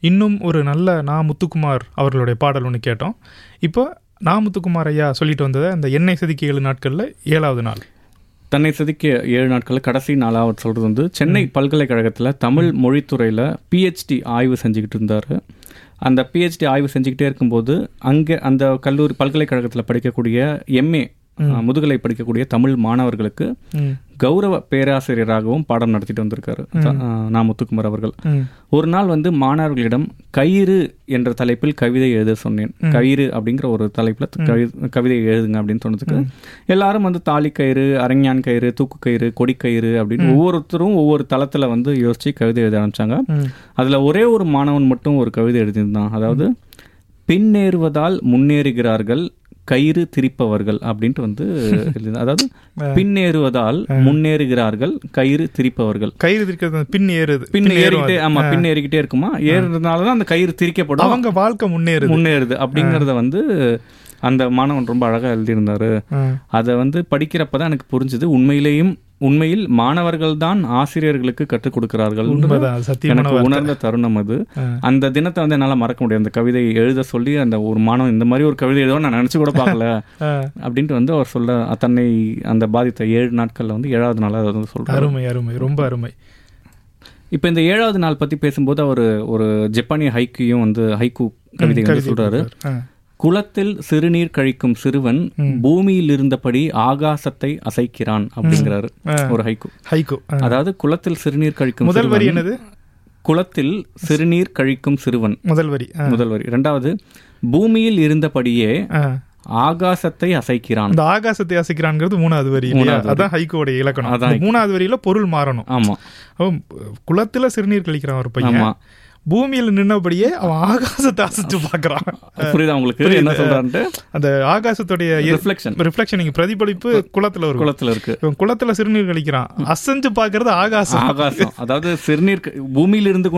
இன்னும் ஒரு நல்ல நா முத்துக்குமார் அவர்களுடைய பாடல் ஒன்று கேட்டோம் இப்போ நா முத்துக்குமார் ஐயா சொல்லிட்டு வந்ததை அந்த எண்ணெய் செதுக்கி ஏழு நாட்களில் ஏழாவது நாள் தன்னை செதுக்கிய ஏழு நாட்கள் கடைசி நாளாக அவர் சொல்கிறது வந்து சென்னை பல்கலைக்கழகத்தில் தமிழ் மொழித்துறையில் பிஹெச்டி ஆய்வு செஞ்சுக்கிட்டு இருந்தார் அந்த பிஹெச்டி ஆய்வு செஞ்சுக்கிட்டே இருக்கும்போது அங்கே அந்த கல்லூரி பல்கலைக்கழகத்தில் படிக்கக்கூடிய எம்ஏ முதுகலை படிக்கக்கூடிய தமிழ் மாணவர்களுக்கு ம் கௌரவ பேராசிரியராகவும் பாடம் நடத்திட்டு வந்திருக்காரு த- நா முத்துக்குமார் அவர்கள் ம் ஒரு நாள் வந்து மாணவர்களிடம் கயிறு என்ற தலைப்பில் கவிதை எழுத சொன்னேன் கயிறு அப்படிங்கிற ஒரு தலைப்பில் கவி- கவிதை எழுதுங்க அப்படின்னு சொன்னதுக்கு எல்லாரும் வந்து தாலி கயிறு அரஞ்ஞான் கயிறு தூக்கு கயிறு கொடிக்கயிறு அப்படின்னு ஒவ்வொருத்தரும் ஒவ்வொரு தளத்தில் வந்து யோசிச்சு கவிதை எழுத ஆரம்பிச்சாங்க ம் அதில் ஒரே ஒரு மாணவன் மட்டும் ஒரு கவிதை எழுதியிருந்தான் அதாவது பின்னேறுவதால் முன்னேறுகிறார்கள் கயிறு திரிப்பவர்கள் அப்படின்ட்டு வந்து எழுதியிருந்தான். அதாவது பின்னேறுவதால் முன்னேறுகிறார்கள் கயிறு திரிப்பவர்கள் கயிறு இருக்கிறது பின் ஏறுது பின் பின் ஏறும் ஏறிக்கிட்டே அது. ஆமா பின் ஏறிக்கிட்டே இருக்குமா ஏறுறதுனால தான் அந்த கயிறு திரிக்கப்படும் அவங்க வாழ்க்கை முன்னேறுது முன்னேறுது அப்படிங்கறத வந்து அந்த மாணவன் ரொம்ப அழகா எழுதியிருந்தாரு ஆ. அதை வந்து படிக்கிறப்ப தான் எனக்கு புரிஞ்சுது உண்மையிலேயும் உண்மையில் மாணவர்கள் தான் ஆசிரியர்களுக்கு கற்றுக் கொடுக்கிறார்கள் உண்மைதான் சத்தியமான எனக்கு வார்த்தை. உணர்ந்த தருணம் அது ஆ. அந்த தினத்தை வந்து என்னால மறக்க முடியாது அந்த கவிதை எழுத சொல்லி அந்த ஒரு மாணவன் இந்த மாதிரி ஒரு கவிதை எழுத நான் நினைச்சு கூட பார்க்கல ஆ. அப்படின்ட்டு வந்து அவர் சொல்ல தன்னை அந்த பாதித்த ஏழு நாட்கள்ல வந்து ஏழாவது நாள் அதை வந்து சொல்றாரு அருமை அருமை ரொம்ப அருமை இப்போ இந்த ஏழாவது நாள் பத்தி பேசும்போது அவர் ஒரு ஜப்பானிய ஹைக்குயும் வந்து ஹைக்கு கவிதை வந்து சொல்றாரு ஆ. குளத்தில் சிறுநீர் கழிக்கும் சிறுவன் பூமியில் இருந்தபடி ஆகாசத்தை அசைக்கிறான் அப்படிங்கிறாரு ஒரு ஹைக்கு ஹைகோ ஆ. அதாவது குளத்தில் சிறுநீர் கழிக்கும் முதல் வரி சிறுவன் என்னது குளத்தில் சிறுநீர் கழிக்கும் சிறுவன் முதல் வரி ஆ. முதல் வரி இரண்டாவது பூமியில் இருந்தபடியே ஆ. ஆகாசத்தை அசைக்கிறான் அந்த ஆகாசத்தை அசைக்கிறான்ங்கிறது மூணாவது வரி இல்லையா அதான் ஹைகோடைய இலக்கணம் அதான் அந்த மூணாவது வரியில பொருள் மாறணும் ஆமா அவன் குளத்துல சிறுநீர் கழிக்கிறான் ஒரு பையன் ஆமா. பூமியில நின்னபடியே அவன் ஆகாசத்தை அசைச்சு பாக்குறான் புரியுதா உங்களுக்கு என்ன சொல்றான்ட்டு அந்த ஆகாசத்துடைய ரிஃப்ளெக்ஷன் ரிஃப்ளெக்ஷன் நீங்க பிரதிபலிப்பு குளத்துல இருக்கும் குளத்துல இருக்கு இவன் குளத்துல சிறுநீர் கழிக்கிறான் அசைஞ்சு பாக்குறது ஆகாசம் ஆகாசம் அதாவது சிறுநீர் க- பூமியில் இருந்து